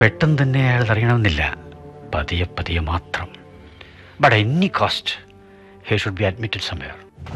പെട്ടെന്ന് തന്നെ അയാൾ അറിയണമെന്നില്ല പതിയെ പതിയെ മാത്രം but any cost he should be admitted somewhere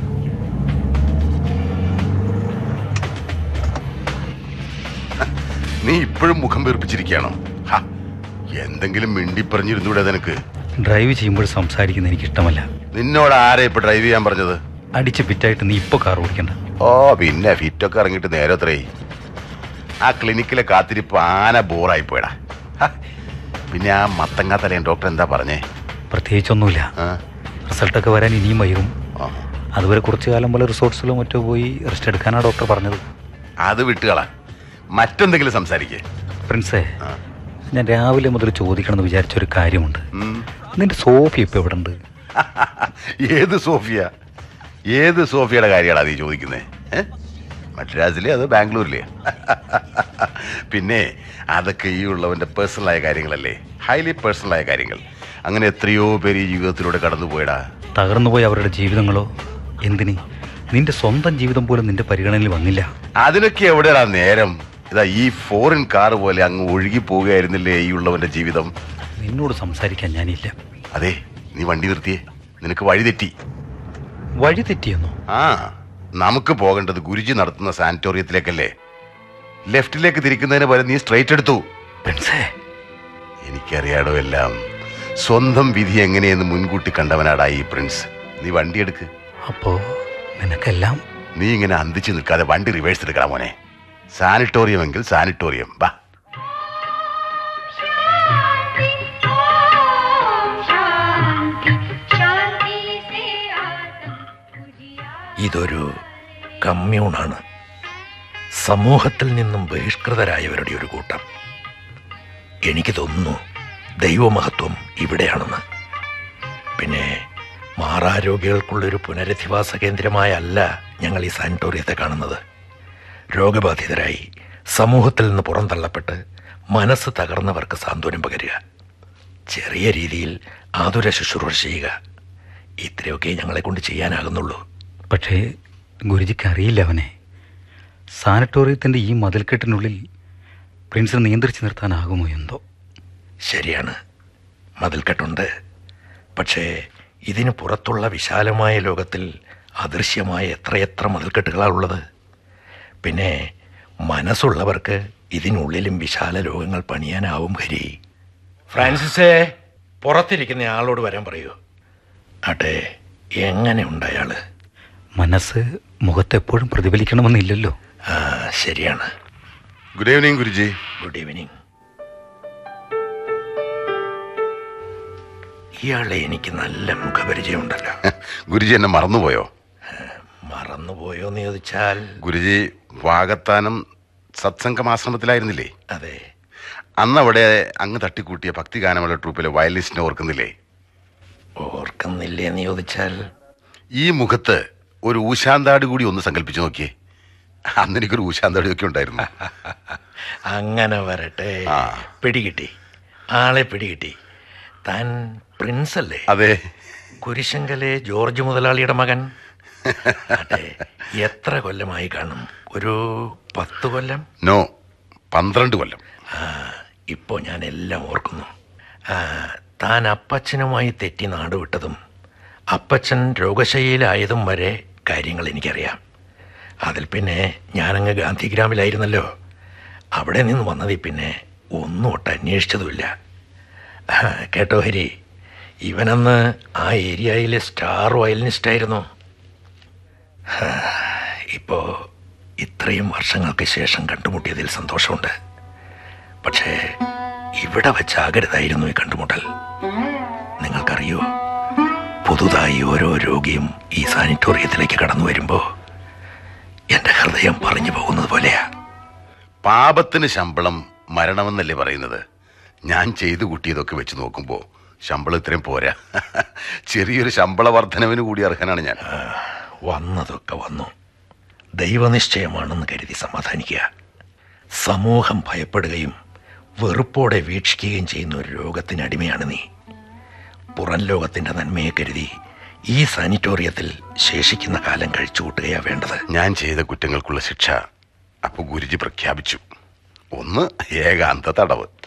നീ ഇപ്പോഴും മുഖം വീർപ്പിച്ചിരിക്കുകയാണോ ഹാ, എന്തെങ്കിലും മിണ്ടി പറഞ്ഞിരുന്നൂടെ നിനക്ക് ഡ്രൈവ് ചെയ്യുമ്പോൾ സംസാരിക്കുന്ന എനിക്ക് ഇഷ്ടമല്ല നിന്നോട് ആരെ ഇപ്പൊ ഡ്രൈവ് ചെയ്യാൻ പറഞ്ഞത് അടിച്ച് പിറ്റായിട്ട് നീ ഇപ്പോൾ കാർ ഓടിക്കണ്ട ഓ പിന്നെ ഫിറ്റൊക്കെ ഇറങ്ങിയിട്ട് നേരെ എത്രയായി ആ ക്ലിനിക്കിലെ കാത്തിരിപ്പ് ആന ബോറായി പോയടാ ഹ, പിന്നെ ആ മത്തങ്ങ തലയൻ ഡോക്ടർ എന്താ പറഞ്ഞേ പ്രത്യേകിച്ചൊന്നുമില്ല ആ? റിസൾട്ടൊക്കെ വരാൻ ഇനിയും വൈകും ആ. അതുവരെ കുറച്ച് കാലം പോലെ റിസോർട്ട്സിലോ മറ്റോ പോയി റെസ്റ്റ് എടുക്കാനാണ് ഡോക്ടർ പറഞ്ഞത് അത് വിട്ടുകളാ മറ്റെന്തെങ്കിലും സംസാരിക്കേ പ്രിൻസേ ഞാൻ രാവിലെ മുതൽ ചോദിക്കണമെന്ന് വിചാരിച്ചൊരു കാര്യമുണ്ട് ഉം. നിന്റെ സോഫി ഇപ്പൊ എവിടെ ഉണ്ട് ഏത് സോഫിയ ഏത് സോഫിയയുടെ കാര്യമാണ് നീ ചോദിക്കുന്നത് മദ്രാസിലെ അത് ബാംഗ്ലൂരിലെ പിന്നെ അതൊക്കെ ഈ ഉള്ളവന്റെ പേഴ്സണലായ കാര്യങ്ങളല്ലേ ഹൈലി പേഴ്സണലായ കാര്യങ്ങൾ അങ്ങനെ എത്രയോ പേര് ഈ ജീവിതത്തിലൂടെ കടന്നുപോയടാ തകർന്നുപോയ അവരുടെ ജീവിതങ്ങളോ എന്തിന് നിന്റെ സ്വന്തം ജീവിതം പോലും നിന്റെ പരിഗണനയിൽ വന്നില്ല അതിനൊക്കെ എവിടെയാ നേരം ഇതാ ഈ ഫോറിൻ കാർ പോലെ അങ്ങ് ഒഴുകി പോവുകയായിരുന്നില്ലേ ഈ ഉള്ളവന്റെ ജീവിതം നിന്നോട് സംസാരിക്കാൻ ഞാനില്ല അതെ നീ വണ്ടി നിർത്തിയേ നിനക്ക് വഴി തെറ്റി വഴി തെറ്റിയെന്നോ ആ നമുക്ക് പോകേണ്ടത് ഗുരുജി നടത്തുന്ന സാനിറ്റോറിയത്തിലേക്കല്ലേ ലെഫ്റ്റിലേക്ക് തിരിക്കുന്നതിന് പകരം നീ സ്ട്രൈറ്റ് എടുത്തു പ്രിൻസേ എനിക്കറിയാടോ എല്ലാം സ്വന്തം വിധി എങ്ങനെയെന്ന് മുൻകൂട്ടി കണ്ടവനാടാ ഈ പ്രിൻസ് നീ വണ്ടി എടുക്ക് അപ്പോ നിനക്കെല്ലാം നീ ഇങ്ങനെ അന്തിച്ച് നിൽക്കാതെ വണ്ടി റിവേഴ്സ് എടുക്കണം മോനെ സാനിറ്റോറിയം എങ്കിൽ സാനിറ്റോറിയം ബാ शांति शांति से आत्म उजियार ഇതൊരു കമ്മ്യൂണാണ് സമൂഹത്തിൽ നിന്നും ബഹിഷ്കൃതരായവരുടെ ഒരു കൂട്ടം എനിക്ക് തോന്നുന്നു ദൈവമഹത്വം ഇവിടെയാണെന്ന് പിന്നെ മാറാരോഗികൾക്കുള്ളൊരു പുനരധിവാസ കേന്ദ്രമായല്ല ഞങ്ങൾ ഈ സാനിറ്റോറിയത്തെ കാണുന്നത് രോഗബാധിതരായി സമൂഹത്തിൽ നിന്ന് പുറന്തള്ളപ്പെട്ട് മനസ്സ് തകർന്നവർക്ക് സാന്ത്വനം പകരുക ചെറിയ രീതിയിൽ ആതുര ശുശ്രൂഷ ചെയ്യുക ഇത്രയൊക്കെ ഞങ്ങളെ കൊണ്ട് ചെയ്യാനാകുന്നുള്ളൂ പക്ഷേ ഗുരുജിക്ക് അറിയില്ല അവനെ സാനിറ്റോറിയത്തിൻ്റെ ഈ മതിൽക്കെട്ടിനുള്ളിൽ പ്രിൻസിനെ നിയന്ത്രിച്ചു നിർത്താനാകുമോ എന്തോ ശരിയാണ് മതിൽക്കെട്ടുണ്ട് പക്ഷേ ഇതിന് പുറത്തുള്ള വിശാലമായ ലോകത്തിൽ അദൃശ്യമായ എത്രയെത്ര മതിൽക്കെട്ടുകളാണ് ഉള്ളത് പിന്നെ മനസ്സുള്ളവർക്ക് ഇതിനുള്ളിലും വിശാല ലോകങ്ങൾ പണിയാനാവും ഹരി ഫ്രാൻസിസേ പുറത്തിരിക്കുന്ന ആളോട് വരാൻ പറയൂ ആട്ടെ എങ്ങനെയുണ്ട് അയാള് മനസ്സ് മുഖത്തെപ്പോഴും പ്രതിഫലിക്കണമെന്നില്ലല്ലോ ആ ശരിയാണ് good evening Guruji good evening ഇയാളെ എനിക്ക് നല്ല മുഖപരിചയമുണ്ടല്ലോ ഗുരുജി എന്നെ മറന്നുപോയോ മറന്നുപോയോന്ന് ചോദിച്ചാൽ ഗുരുജി വാഗത്താനം സത്സംഗമാശ്രമത്തിലായിരുന്നില്ലേ അതെ അന്ന് അവിടെ അങ്ങ് തട്ടിക്കൂട്ടിയ ഭക്തിഗാനമുള്ള ട്രൂപ്പിലെ വയലിനിസ്റ്റിനെ ഓർക്കുന്നില്ലേ ഓർക്കുന്നില്ലേ എന്ന് ചോദിച്ചാൽ ഈ മുഖത്ത് ഒരു ഊശാന്താട് കൂടി ഒന്ന് സങ്കല്പിച്ചു നോക്കിയേ അന്ന് എനിക്കൊരു ഊശാന്താടി ഒക്കെ ഉണ്ടായിരുന്നു അങ്ങനെ വരട്ടെ ആ. പിടികിട്ടി ആളെ പിടികിട്ടി താൻ പ്രിൻസ് അല്ലേ അതെ കുരിശങ്കലെ ജോർജ് മുതലാളിയുടെ മകൻ അതെ എത്ര കൊല്ലമായി കാണും ഒരു പത്ത് കൊല്ലം നോ പന്ത്രണ്ട് കൊല്ലം ആ ഇപ്പോൾ ഞാൻ എല്ലാം ഓർക്കുന്നു ആ, താൻ അപ്പച്ചനുമായി തെറ്റി നാടുവിട്ടതും അപ്പച്ചൻ രോഗശയ്യയിലായതും വരെ കാര്യങ്ങൾ എനിക്കറിയാം അതിൽ പിന്നെ ഞാനങ്ങ് ഗാന്ധിഗ്രാമിലായിരുന്നല്ലോ അവിടെ നിന്ന് വന്നതിൽ പിന്നെ ഒന്നും ഒട്ട് അന്വേഷിച്ചതുമില്ല ആ, കേട്ടോ ഹരി ഇവനന്ന് ആ ഏരിയയിലെ സ്റ്റാർ വയലിനിസ്റ്റായിരുന്നു ഇപ്പോൾ ഇത്രയും വർഷങ്ങൾക്ക് ശേഷം കണ്ടുമുട്ടിയതിൽ സന്തോഷമുണ്ട് പക്ഷേ ഇവിടെ വെച്ചാകരുതായിരുന്നു ഈ കണ്ടുമുട്ടൽ നിങ്ങൾക്കറിയോ പുതുതായി ഓരോ രോഗിയും ഈ സാനിറ്റോറിയത്തിലേക്ക് കടന്നു വരുമ്പോൾ എൻ്റെ ഹൃദയം പറഞ്ഞു പോകുന്നത് പോലെയാ പാപത്തിന് ശമ്പളം മരണമെന്നല്ലേ പറയുന്നത് ഞാൻ ചെയ്തു കൂട്ടിയതൊക്കെ വെച്ച് നോക്കുമ്പോൾ ശമ്പളം ഇത്രയും പോരാ ചെറിയൊരു ശമ്പള വർധനവിന് കൂടി അർഹനാണ് ഞാൻ വന്നതൊക്കെ വന്നു ദൈവനിശ്ചയമാണെന്ന് കരുതി സമാധാനിക്കുക സമൂഹം ഭയപ്പെടുകയും വെറുപ്പോടെ വീക്ഷിക്കുകയും ചെയ്യുന്ന ഒരു രോഗത്തിന് അടിമയാണ് നീ പുറം ലോകത്തിൻ്റെ നന്മയെ കരുതി ഈ സാനിറ്റോറിയത്തിൽ ശേഷിക്കുന്ന കാലം കഴിച്ചു കൂട്ടുകയാ വേണ്ടത് ഞാൻ ചെയ്ത കുറ്റങ്ങൾക്കുള്ള ശിക്ഷ അപ്പോൾ ഗുരുജി പ്രഖ്യാപിച്ചു ഒന്ന് ഏകാന്ത തടവ്